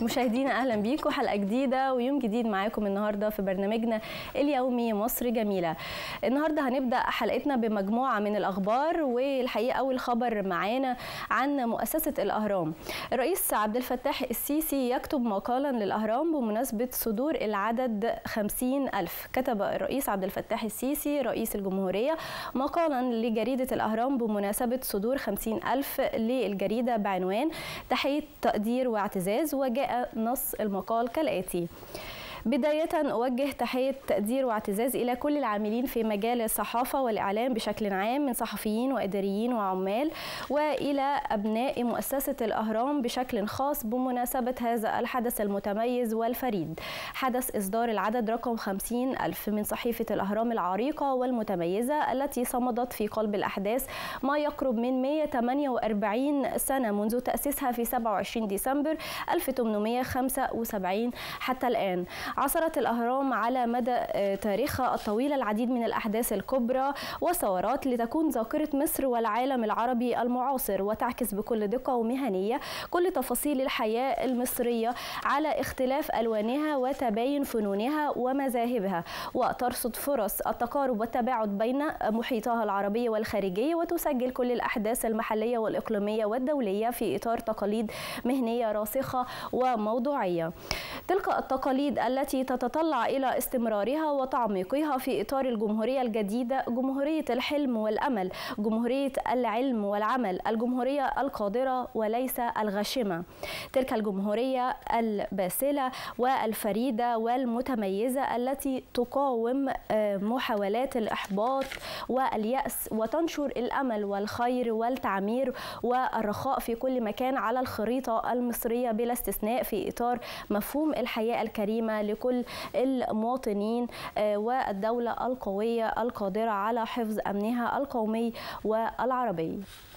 مشاهدينا اهلا بيكم حلقه جديده ويوم جديد معاكم النهارده في برنامجنا اليومي مصر جميله النهارده هنبدا حلقتنا بمجموعه من الاخبار والحقيقه اول خبر معانا عن مؤسسه الاهرام الرئيس عبد الفتاح السيسي يكتب مقالا للاهرام بمناسبه صدور العدد 50 ألف كتب الرئيس عبد الفتاح السيسي رئيس الجمهوريه مقالا لجريده الاهرام بمناسبه صدور 50 ألف للجريده بعنوان تحيه تقدير واعتزاز وجاء نص المقال كالآتي بداية أوجه تحية تقدير واعتزاز إلى كل العاملين في مجال الصحافة والإعلام بشكل عام من صحفيين وإداريين وعمال وإلى أبناء مؤسسة الأهرام بشكل خاص بمناسبة هذا الحدث المتميز والفريد حدث إصدار العدد رقم 50 ألف من صحيفة الأهرام العريقة والمتميزة التي صمدت في قلب الأحداث ما يقرب من 148 سنة منذ تأسيسها في 27 ديسمبر 1875 حتى الآن عثرت الأهرام على مدى تاريخها الطويل العديد من الأحداث الكبرى والثورات لتكون ذاكرة مصر والعالم العربي المعاصر وتعكس بكل دقة ومهنية كل تفاصيل الحياة المصرية على اختلاف ألوانها وتباين فنونها ومذاهبها وترصد فرص التقارب والتباعد بين محيطها العربي والخارجي وتسجل كل الأحداث المحلية والإقليمية والدولية في إطار تقاليد مهنية راسخة وموضوعية تلك التقاليد التي تتطلع إلى استمرارها وتعميقها في إطار الجمهورية الجديدة جمهورية الحلم والأمل جمهورية العلم والعمل الجمهورية القادرة وليس الغاشمة تلك الجمهورية الباسلة والفريدة والمتميزة التي تقاوم محاولات الإحباط واليأس وتنشر الأمل والخير والتعمير والرخاء في كل مكان على الخريطة المصرية بلا استثناء في إطار مفهوم الحياة الكريمة لكل المواطنين والدولة القوية القادرة على حفظ أمنها القومي والعربي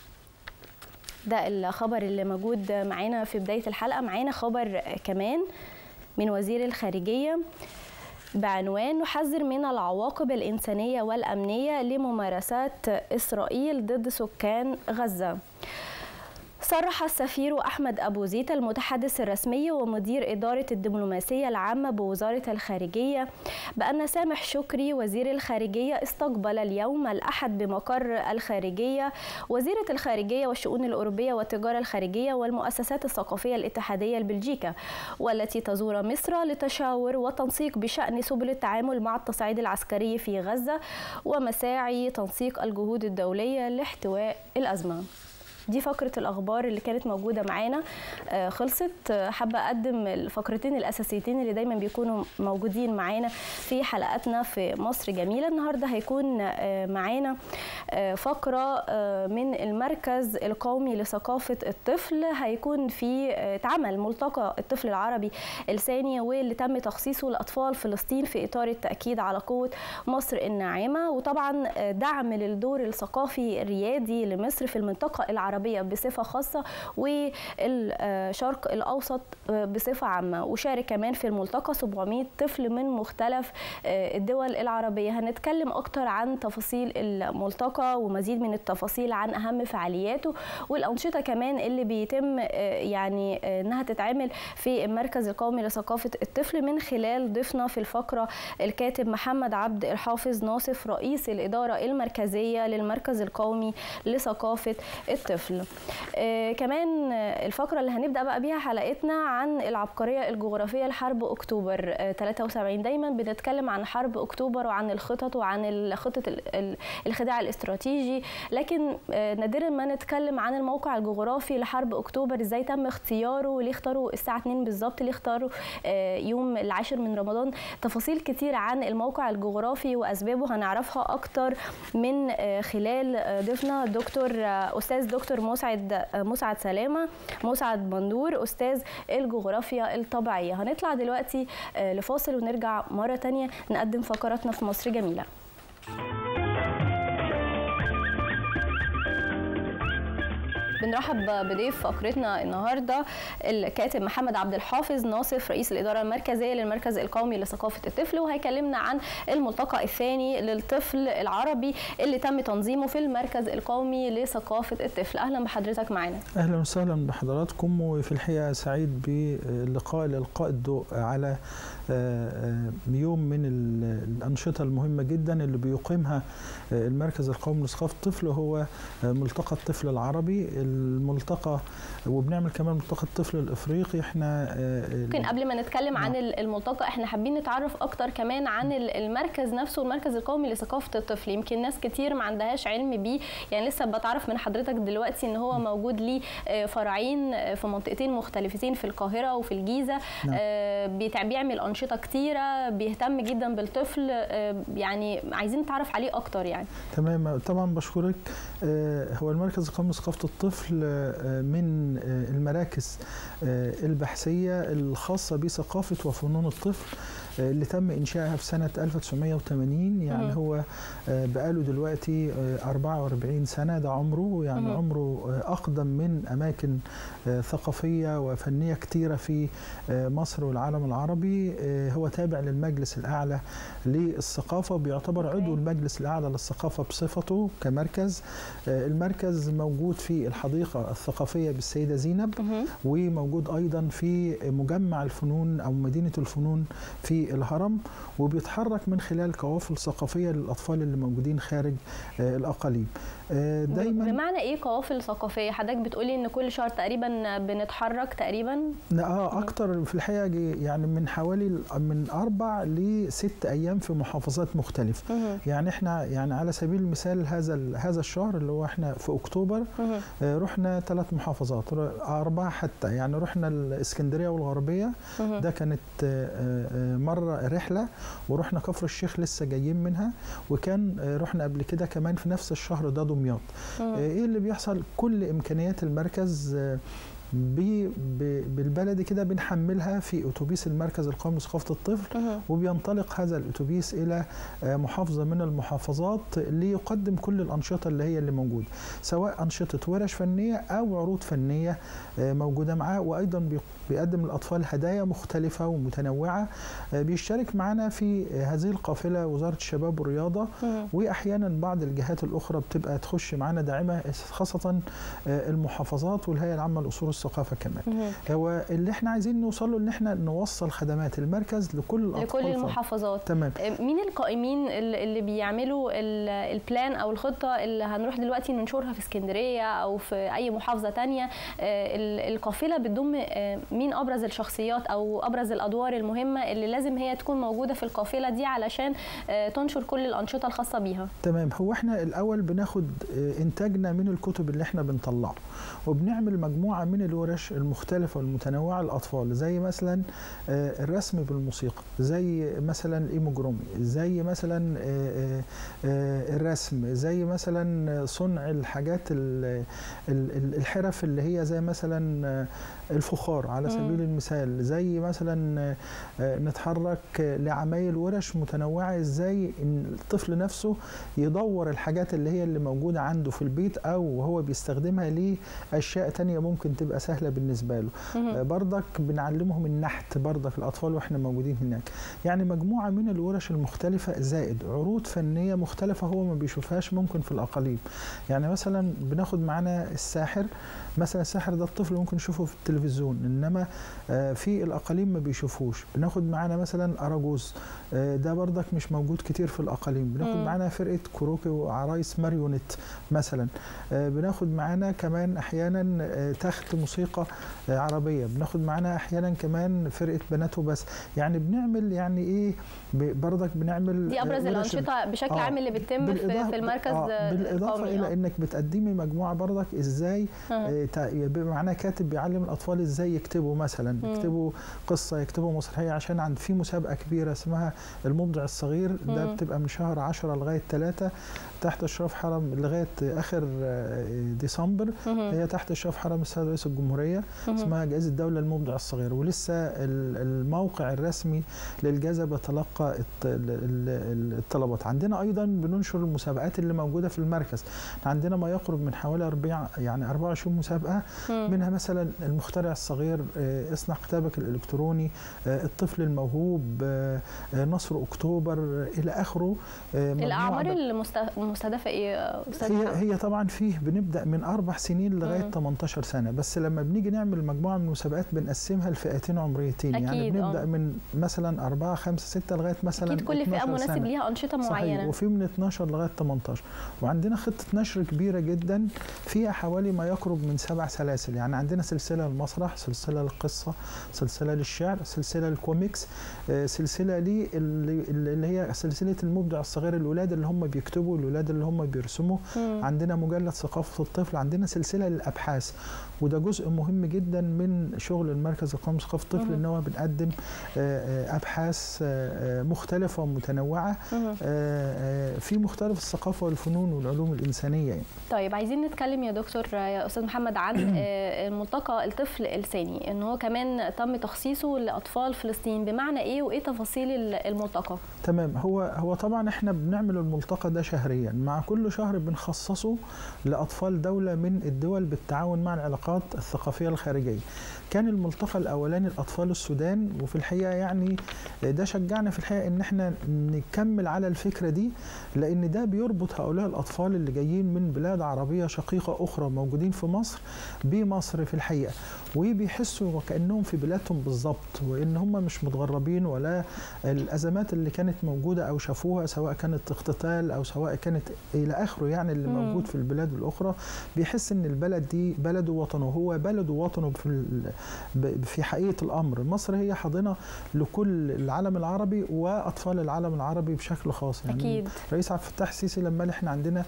ده الخبر اللي موجود معانا في بداية الحلقة معانا خبر كمان من وزير الخارجية بعنوان نحذر من العواقب الإنسانية والأمنية لممارسات إسرائيل ضد سكان غزة صرح السفير أحمد أبو زيد المتحدث الرسمي ومدير إدارة الدبلوماسية العامة بوزارة الخارجية بأن سامح شكري وزير الخارجية استقبل اليوم الأحد بمقر الخارجية وزيرة الخارجية والشؤون الأوروبية والتجارة الخارجية والمؤسسات الثقافية الاتحادية البلجيكا والتي تزور مصر لتشاور وتنسيق بشأن سبل التعامل مع التصعيد العسكري في غزة ومساعي تنسيق الجهود الدولية لاحتواء الأزمة دي فقره الاخبار اللي كانت موجوده معانا آه خلصت آه حابه اقدم الفقرتين الاساسيتين اللي دايما بيكونوا موجودين معانا في حلقاتنا في مصر جميله النهارده هيكون آه معانا فقره من المركز القومي لثقافه الطفل هيكون في اتعمل ملتقى الطفل العربي الثاني واللي تم تخصيصه لاطفال فلسطين في اطار التاكيد على قوه مصر الناعمه وطبعا دعم للدور الثقافي الريادي لمصر في المنطقه العربيه العربية بصفة خاصة والشرق الأوسط بصفة عامة وشارك كمان في الملتقى 700 طفل من مختلف الدول العربية هنتكلم أكتر عن تفاصيل الملتقى ومزيد من التفاصيل عن أهم فعالياته والأنشطة كمان اللي بيتم يعني أنها تتعمل في المركز القومي لثقافة الطفل من خلال ضيفنا في الفقرة الكاتب محمد عبد الحافظ ناصف رئيس الإدارة المركزية للمركز القومي لثقافة الطفل الطفل آه كمان الفقره اللي هنبدا بقى بيها حلقتنا عن العبقريه الجغرافيه لحرب اكتوبر آه 73 دايما بنتكلم عن حرب اكتوبر وعن الخطط وعن خطه الخداع الاستراتيجي لكن آه نادرا ما نتكلم عن الموقع الجغرافي لحرب اكتوبر ازاي تم اختياره وليه اختاروا الساعه 2 بالظبط ليه اختاروا آه يوم العاشر من رمضان تفاصيل كتير عن الموقع الجغرافي واسبابه هنعرفها اكتر من آه خلال ضيفنا دكتور آه استاذ دكتور مسعد مسعد سلامه مسعد بندور استاذ الجغرافيا الطبيعيه هنطلع دلوقتي لفاصل ونرجع مره تانية نقدم فقراتنا في مصر جميله بنرحب بضيف فقرتنا النهارده الكاتب محمد عبد الحافظ ناصف رئيس الاداره المركزيه للمركز القومي لثقافه الطفل وهيكلمنا عن الملتقى الثاني للطفل العربي اللي تم تنظيمه في المركز القومي لثقافه الطفل اهلا بحضرتك معانا اهلا وسهلا بحضراتكم وفي الحقيقه سعيد باللقاء لإلقاء الضوء على يوم من الانشطه المهمه جدا اللي بيقيمها المركز القومي لثقافه الطفل هو ملتقى الطفل العربي الملتقى وبنعمل كمان ملتقى الطفل الافريقي احنا ممكن قبل ما نتكلم عن الملتقى احنا حابين نتعرف اكتر كمان عن المركز نفسه المركز القومي لثقافه الطفل يمكن ناس كتير ما عندهاش علم بيه يعني لسه بتعرف من حضرتك دلوقتي ان هو موجود ليه فرعين في منطقتين مختلفتين في القاهره وفي الجيزه نعم. بيعمل انشطه كتيره بيهتم جدا بالطفل يعني عايزين نتعرف عليه اكتر يعني تمام طبعا بشكرك هو المركز القومي لثقافه الطفل من المراكز البحثيه الخاصه بثقافه وفنون الطفل اللي تم انشائها في سنه 1980 يعني هو بقاله دلوقتي 44 سنه ده عمره يعني عمره اقدم من اماكن ثقافيه وفنيه كتيره في مصر والعالم العربي هو تابع للمجلس الاعلى للثقافه بيعتبر عضو المجلس الاعلى للثقافه بصفته كمركز المركز موجود في الحديقه الثقافيه بالسيده زينب وموجود ايضا في مجمع الفنون او مدينه الفنون في الهرم وبيتحرك من خلال قوافل ثقافيه للاطفال اللي موجودين خارج الاقاليم دايما بمعنى ايه قوافل ثقافيه حضرتك بتقولي ان كل شهر تقريبا بنتحرك تقريبا اه اكتر في الحقيقه يعني من حوالي من اربع لست ايام في محافظات مختلفه يعني احنا يعني على سبيل المثال هذا هذا الشهر اللي هو احنا في اكتوبر آه رحنا ثلاث محافظات اربعه حتى يعني رحنا الاسكندريه والغربيه ده كانت آه مره رحله ورحنا كفر الشيخ لسه جايين منها وكان آه رحنا قبل كده كمان في نفس الشهر ده دمياط ايه اللي بيحصل كل امكانيات المركز بالبلدي كده بنحملها في اتوبيس المركز القومي لثقافه الطفل وبينطلق هذا الاتوبيس الى محافظه من المحافظات ليقدم كل الانشطه اللي هي اللي موجوده سواء انشطه ورش فنيه او عروض فنيه موجوده معاه وايضا بيقدم للاطفال هدايا مختلفه ومتنوعه بيشترك معنا في هذه القافله وزاره الشباب والرياضه واحيانا بعض الجهات الاخرى بتبقى تخش معنا داعمه خاصه المحافظات والهيئه العامه لاصول الثقافه كمان هو اللي احنا عايزين نوصل له ان احنا نوصل خدمات المركز لكل الاطفال لكل المحافظات تمام مين القائمين اللي بيعملوا البلان او الخطه اللي هنروح دلوقتي ننشرها في اسكندريه او في اي محافظه ثانيه القافله بتضم مين ابرز الشخصيات او ابرز الادوار المهمه اللي لازم هي تكون موجوده في القافله دي علشان تنشر كل الانشطه الخاصه بيها تمام هو احنا الاول بناخد انتاجنا من الكتب اللي احنا بنطلعه وبنعمل مجموعه من الورش المختلفه والمتنوعه للاطفال زي مثلا الرسم بالموسيقى زي مثلا الايموجرومي زي مثلا الرسم زي مثلا صنع الحاجات الحرف اللي هي زي مثلا الفخار على سبيل المثال زي مثلا نتحرك لعمايل ورش متنوعه ازاي الطفل نفسه يدور الحاجات اللي هي اللي موجوده عنده في البيت او هو بيستخدمها لاشياء تانية ممكن تبقى سهله بالنسبه له برضك بنعلمهم النحت برضك الاطفال واحنا موجودين هناك يعني مجموعه من الورش المختلفه زائد عروض فنيه مختلفه هو ما بيشوفهاش ممكن في الاقاليم يعني مثلا بناخد معانا الساحر مثلا الساحر ده الطفل ممكن يشوفه في التلفزيون انما في الاقاليم ما بيشوفوش بناخد معانا مثلا اراجوز ده برضك مش موجود كتير في الاقاليم بناخد معانا فرقه كروكي وعرايس ماريونيت مثلا بناخد معانا كمان احيانا تخت موسيقى عربيه بناخد معانا احيانا كمان فرقه بنات وبس يعني بنعمل يعني ايه برضك بنعمل دي ابرز الانشطه بشكل آه عام اللي بتتم في المركز آه بالاضافه الى انك بتقدمي مجموعه برضك ازاي آه يبقى معانا كاتب بيعلم الاطفال ازاي يكتبوا مثلا يكتبوا قصه يكتبوا مسرحيه عشان عند في مسابقه كبيره اسمها المبدع الصغير ده بتبقى من شهر 10 لغايه 3 تحت اشراف حرم لغايه اخر ديسمبر هي تحت اشراف حرم السيد رئيس الجمهوريه اسمها جائزه الدوله المبدع الصغير ولسه الموقع الرسمي للجائزه بيتلقى الطلبات عندنا ايضا بننشر المسابقات اللي موجوده في المركز عندنا ما يقرب من حوالي 40 يعني 24 مسابقه مم. منها مثلا المخترع الصغير آه، اصنع كتابك الالكتروني آه، الطفل الموهوب آه، آه، نصر اكتوبر آه، الى اخره آه، مجموعة الاعمار ب- المست- المستهدفه ايه يا استاذ هي محمد؟ هي طبعا فيه بنبدا من اربع سنين لغايه مم. 18 سنه بس لما بنيجي نعمل مجموعه من المسابقات بنقسمها لفئتين عمريتين يعني أكيد، بنبدا آه. من مثلا 4 5 6 لغايه مثلا اكيد كل فئه 12 مناسب سنة. ليها انشطه صحيح معينه وفي من 12 لغايه 18 وعندنا خطه نشر كبيره جدا فيها حوالي ما يقرب من سبع سلاسل يعني عندنا سلسله المسرح سلسله للقصه سلسله للشعر سلسله للكوميكس آه، سلسله لي اللي اللي هي سلسله المبدع الصغير الولاد اللي هم بيكتبوا الولاد اللي هم بيرسموا مم. عندنا مجلد ثقافه الطفل عندنا سلسله للابحاث وده جزء مهم جدا من شغل المركز القومي لثقافه الطفل مهم. ان هو بنقدم آه، آه، ابحاث آه، آه، مختلفه ومتنوعه مم. آه، آه، في مختلف الثقافه والفنون والعلوم الانسانيه يعني. طيب عايزين نتكلم يا دكتور يا استاذ محمد عن آه، ملتقى الطفل الثاني ان هو كمان تم تخصيصه لاطفال فلسطين بمعنى ايه وايه تفاصيل ال- الملتقى تمام هو هو طبعا احنا بنعمل الملتقى ده شهريا مع كل شهر بنخصصه لاطفال دوله من الدول بالتعاون مع العلاقات الثقافيه الخارجيه كان الملتقى الاولاني لاطفال السودان وفي الحقيقه يعني ده شجعنا في الحقيقه ان احنا نكمل على الفكره دي لان ده بيربط هؤلاء الاطفال اللي جايين من بلاد عربيه شقيقه اخرى موجودين في مصر بمصر في الحقيقه وبيحسوا وكانهم في بلادهم بالظبط وان هم مش متغربين ولا الازمات اللي كانت موجوده او شافوها سواء كانت اقتتال او سواء كانت الى اخره يعني اللي مم. موجود في البلاد الاخرى بيحس ان البلد دي بلده وطنه هو بلده وطنه في ال- ب- في حقيقه الامر مصر هي حاضنه لكل العالم العربي واطفال العالم العربي بشكل خاص يعني اكيد رئيس عبد الفتاح السيسي لما قال احنا عندنا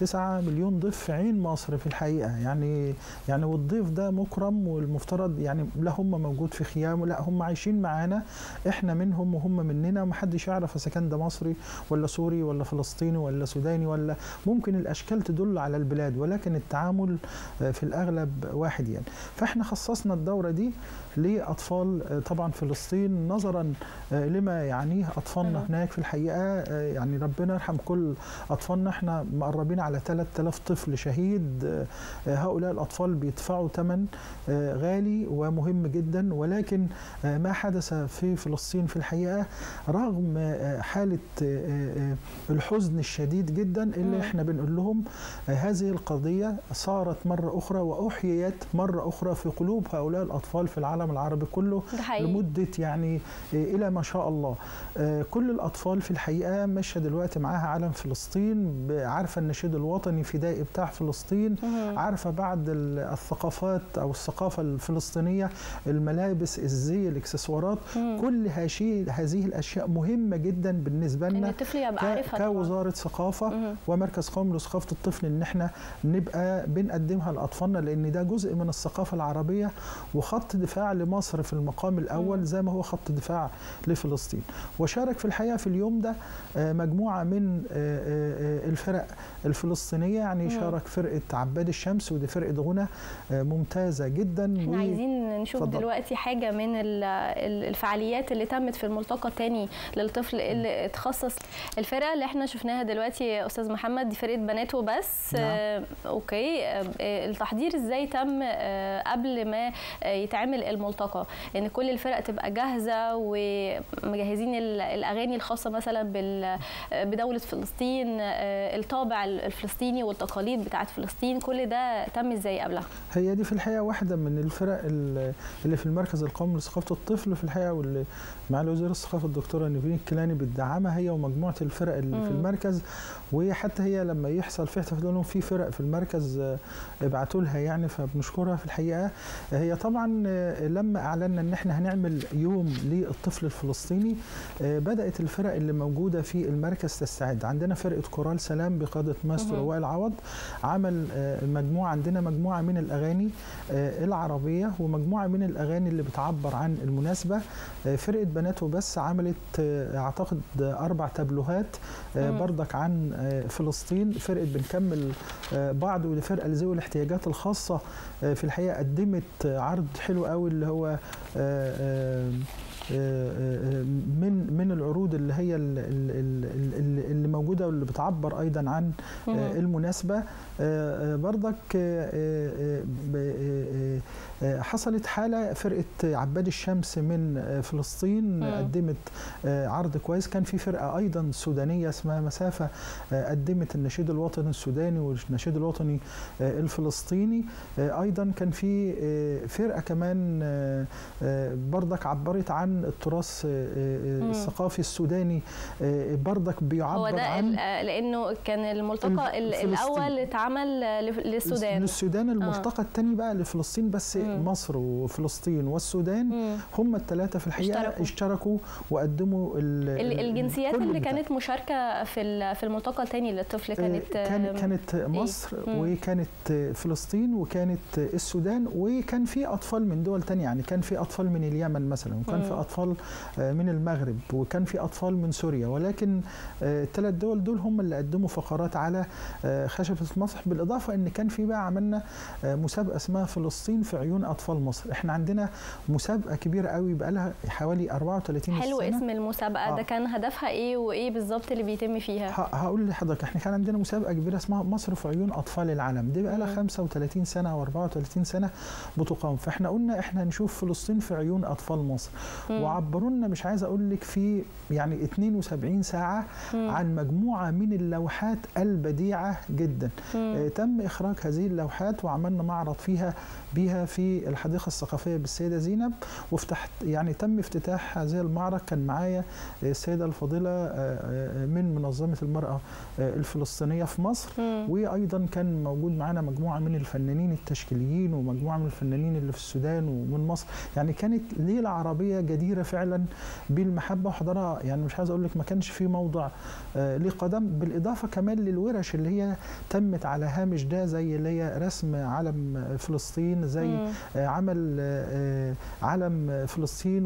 9 مليون ضيف في عين مصر في الحقيقه يعني يعني والضيف ده مكرم والمفترض يعني لا هم موجود في خيامه لا هم عايشين معانا احنا منهم وهم مننا ومحدش يعرف اذا كان ده مصري ولا سوري ولا فلسطيني ولا سوداني ولا ممكن الاشكال تدل على البلاد ولكن التعامل آه، في الاغلب واحد يعني فاحنا خصصنا الدوره دي لاطفال آه، طبعا فلسطين نظرا آه، لما يعنيه اطفالنا مهم. هناك في الحقيقه آه، يعني ربنا يرحم كل اطفالنا احنا مقربين على 3000 طفل شهيد آه، آه، هؤلاء الاطفال بيدفعوا ثمن آه، غالي ومهم جدا ولكن آه، ما حدث في فلسطين في الحقيقه رغم آه، حاله آه، آه، الحزن الشديد جدا مم. اللي احنا بنقول لهم آه، هذه القضيه صارت مره اخرى واحييت مره اخرى في قلوب هؤلاء الاطفال في العالم العربي كله ده حقيقي لمده يعني آه، الى ما شاء الله آه، كل الاطفال في الحقيقه ماشيه دلوقتي معاها علم فلسطين ب- عارفه النشيد الوطني فدائي بتاع فلسطين مهم. عارفه بعض ال- الثقافات او الثقافه الفلسطينيه الملابس الزي الاكسسوارات مم. كل هاشي هذه الاشياء مهمه جدا بالنسبه ان لنا الطفل يبقى ك- عارفها طبعاً. كوزاره ثقافه مهم. ومركز قومي لثقافه الطفل ان احنا نبقى بنقدمها لاطفالنا لان ده جزء من الثقافه العربيه وخط دفاع لمصر في المقام الاول مم. زي ما هو خط دفاع لفلسطين وشارك في الحقيقه في اليوم ده آه، مجموعه من آه، آه، آه، الفرق الفلسطينيه يعني مم. شارك فرقه عباد الشمس ودي فرقه غنى آه، ممتازه جدا احنا و- عايزين نشوف اتفضل. دلوقتي حاجه من ال- ال- الفعاليات اللي تمت في الملتقى الثاني للطفل اللي اتخصص الفرقه اللي احنا شفناها دلوقتي يا استاذ محمد دي فرقه بنات وبس نعم. آه اوكي آه آه، التحضير ازاي تم آه قبل ما آه يتعمل الملتقى ان كل الفرق تبقى جاهزه ومجهزين ال- الاغاني الخاصه مثلا بال- بدوله فلسطين آه الطابع الفلسطيني والتقاليد بتاعت فلسطين كل ده تم ازاي قبلها هي دي في الحقيقه واحده من الفرق ال- اللي في المركز القومي لثقافه الطفل في الحقيقه واللي مع وزير الثقافه الدكتوره نيفين الكيلاني بتدعمها هي ومجموعه الفرق اللي في مم. المركز وحتى هي لما يحصل في احتفال لهم في فرق في المركز آه، ابعتوا لها يعني فبنشكرها في الحقيقه هي طبعا آه، لما اعلنا ان احنا هنعمل يوم للطفل الفلسطيني آه، بدات الفرق اللي موجوده في المركز تستعد عندنا فرقه كورال سلام بقياده ماستر مهم. وائل عوض عمل آه، مجموعه عندنا مجموعه من الاغاني آه، العربيه ومجموعه من الاغاني اللي بتعبر عن المناسبه آه، فرقه بنات وبس عملت آه، اعتقد آه، اربع تابلوهات آه، مم. بردك عن آه، فلسطين فرقه بنكمل آه، بعض ودي فرقه لذوي الاحتياجات الخاصه آه، في الحقيقه قدمت آه، عرض حلو قوي اللي هو آه، آه، من من العروض اللي هي اللي موجوده واللي بتعبر ايضا عن المناسبه برضك حصلت حاله فرقه عباد الشمس من فلسطين مم. قدمت عرض كويس كان في فرقه ايضا سودانيه اسمها مسافه قدمت النشيد الوطني السوداني والنشيد الوطني الفلسطيني ايضا كان في فرقه كمان برضك عبرت عن التراث الثقافي السوداني برضك بيعبر هو ده عن لانه كان الملتقى الاول اتعمل للسودان للسودان الملتقى الثاني بقى لفلسطين بس مم. مصر وفلسطين والسودان مم. هم الثلاثه في الحقيقه اشتركوا. اشتركوا وقدموا ال- الجنسيات كل اللي بتاع. كانت مشاركه في في الملتقى الثاني للطفل كانت كان كانت مصر مم. وكانت فلسطين وكانت السودان وكان في اطفال من دول تانية يعني كان في اطفال من اليمن مثلا وكان في مم. اطفال من المغرب وكان في اطفال من سوريا ولكن الثلاث دول دول هم اللي قدموا فقرات على خشبه المسرح بالاضافه ان كان في بقى عملنا مسابقه اسمها فلسطين في عيون اطفال مصر احنا عندنا مسابقه كبيره قوي بقى لها حوالي 34 حلو سنه اسم المسابقه آه. ده كان هدفها ايه وايه بالظبط اللي بيتم فيها ه- هقول لحضرتك احنا كان عندنا مسابقه كبيره اسمها مصر في عيون اطفال العالم دي بقى لها مم. 35 سنه او 34 سنه بتقام فاحنا قلنا احنا هنشوف فلسطين في عيون اطفال مصر مم. وعبروا لنا مش عايز اقول لك في يعني 72 ساعه مم. عن مجموعه من اللوحات البديعه جدا مم. آه، تم اخراج هذه اللوحات وعملنا معرض فيها بيها في الحديقه الثقافيه بالسيده زينب وافتحت يعني تم افتتاح هذا المعرض كان معايا السيده الفاضله آه، آه، من منظمه المراه آه، الفلسطينيه في مصر مم. وايضا كان موجود معانا مجموعه من الفنانين التشكيليين ومجموعه من الفنانين اللي في السودان ومن مصر يعني كانت ليله عربيه جديره فعلا بالمحبه وحضرها يعني مش عايز اقول لك ما كانش في موضع آه، ليه قدم بالاضافه كمان للورش اللي هي تمت على هامش ده زي اللي هي رسم علم فلسطين زي مم. آه، عمل آه، علم فلسطين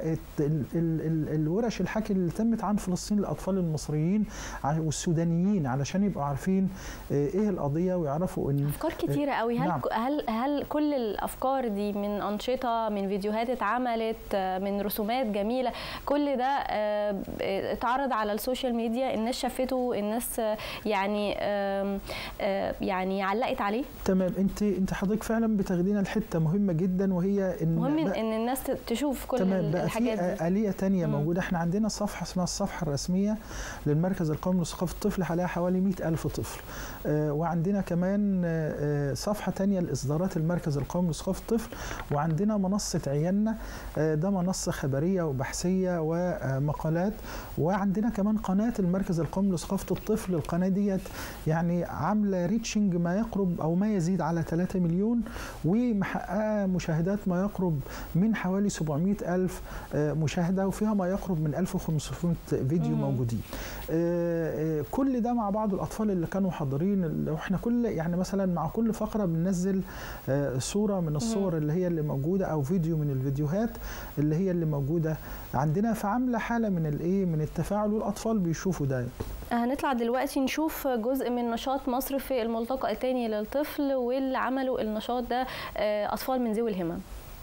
والورش الحكي اللي تمت عن فلسطين للاطفال المصريين ع- والسودانيين علشان يبقوا عارفين آه، ايه القضيه ويعرفوا ان افكار كتيره قوي هل نعم. هل هل كل الافكار دي من انشطه من فيديوهات اتعملت آه، من رسومات جميله كل ده آه، اتعرض على السوشيال ميديا الناس شافته الناس آه، يعني آم، آه، يعني علقت عليه تمام انت انت حضرتك فعلا بتاخدينا لحته مهمه جدا وهي ان مهم بقى- ان الناس تشوف كل تمام بقى الحاجات في دي آلية تانية مم. موجودة احنا عندنا صفحة اسمها الصفحة الرسمية للمركز القومي لثقافة الطفل عليها حوالي 100 ألف طفل آه وعندنا كمان آه آه، صفحة تانية لإصدارات المركز القومي لثقافة الطفل وعندنا منصة عيالنا آه ده منصة خبرية وبحثية ومقالات وعندنا كمان قناة المركز القومي لثقافة الطفل القناة ديت يعني عاملة ريتشنج ما يقرب أو ما يزيد على 3 مليون ومحققة مشاهدات ما يقرب من حوالي 700 ألف آه، مشاهدة وفيها ما يقرب من 1500 فيديو مم. موجودين آه، آه، كل ده مع بعض الأطفال اللي كانوا حاضرين اللي- واحنا كل يعني مثلا مع كل فقرة بننزل آه، صورة من الصور اللي هي اللي موجودة أو فيديو من الفيديوهات اللي هي اللي موجودة عندنا فعاملة حالة من الإيه من التفاعل والأطفال بيشوفوا ده هنطلع دلوقتي نشوف جزء من نشاط مصر في الملتقى الثاني للطفل واللي عملوا النشاط ده آه، اطفال من ذوي الهمم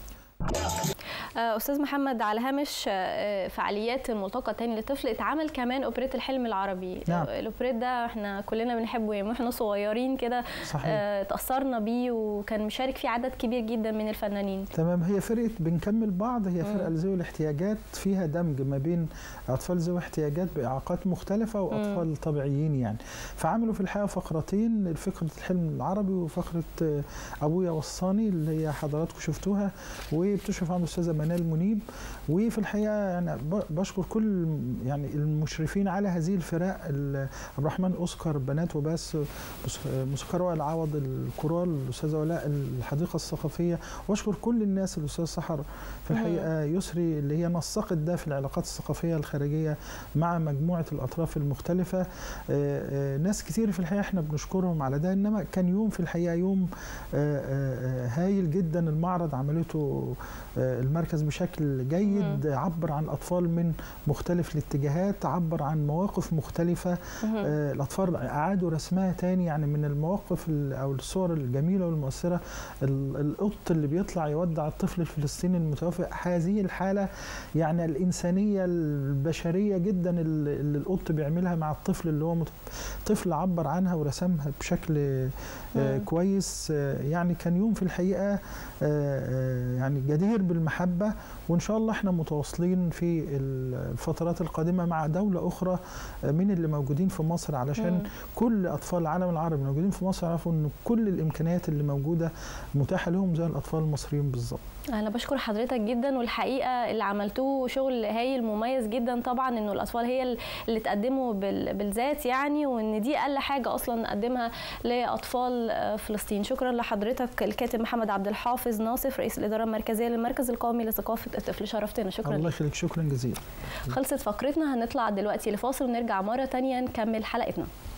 آه، استاذ محمد على هامش آه، فعاليات الملتقى الثاني للطفل اتعمل كمان اوبريت الحلم العربي نعم. آه، الاوبريت ده احنا كلنا بنحبه يعني واحنا صغيرين كده صحيح آه، تاثرنا بيه وكان مشارك فيه عدد كبير جدا من الفنانين تمام هي فرقه بنكمل بعض هي فرقه مم. لذوي الاحتياجات فيها دمج ما بين اطفال ذوي احتياجات باعاقات مختلفه واطفال طبيعيين يعني فعملوا في الحقيقه فقرتين فقره الحلم العربي وفقره آه، ابويا وصاني اللي هي حضراتكم شفتوها وبتشرف عنها الاستاذه منال منيب وفي الحقيقه يعني ب- بشكر كل يعني المشرفين على هذه الفرق ال- عبد الرحمن اوسكار بنات وبس مس- موسيقار وائل عوض الكورال الاستاذه ولاء الحديقه الثقافيه واشكر كل الناس الاستاذ سحر في الحقيقه يسري اللي هي نسقت ده في العلاقات الثقافيه الخارجيه مع مجموعه الاطراف المختلفه آه، آه، ناس كتير في الحقيقه احنا بنشكرهم على ده انما كان يوم في الحقيقه يوم آه، آه، آه، هايل جدا المعرض عملته المركز بشكل جيد عبر عن الاطفال من مختلف الاتجاهات عبر عن مواقف مختلفه الاطفال اعادوا رسمها تاني يعني من المواقف او الصور الجميله والمؤثره القط اللي بيطلع يودع الطفل الفلسطيني المتوفى هذه الحاله يعني الانسانيه البشريه جدا اللي القط بيعملها مع الطفل اللي هو طفل عبر عنها ورسمها بشكل كويس يعني كان يوم في الحقيقه يعني جدير بالمحبه وان شاء الله احنا متواصلين في الفترات القادمه مع دوله اخرى من اللي موجودين في مصر علشان مم. كل اطفال العالم العربي موجودين في مصر يعرفوا ان كل الامكانيات اللي موجوده متاحه لهم زي الاطفال المصريين بالظبط انا بشكر حضرتك جدا والحقيقه اللي عملتوه شغل هايل مميز جدا طبعا انه الاطفال هي اللي تقدموا بالذات يعني وان دي اقل حاجه اصلا نقدمها لاطفال فلسطين شكرا لحضرتك الكاتب محمد عبد الحافظ ناصف رئيس الاداره المركزيه للمركز القومي لثقافه الطفل شرفتنا شكرا الله يخليك شكرا جزيلا خلصت فقرتنا هنطلع دلوقتي لفاصل ونرجع مره ثانيه نكمل حلقتنا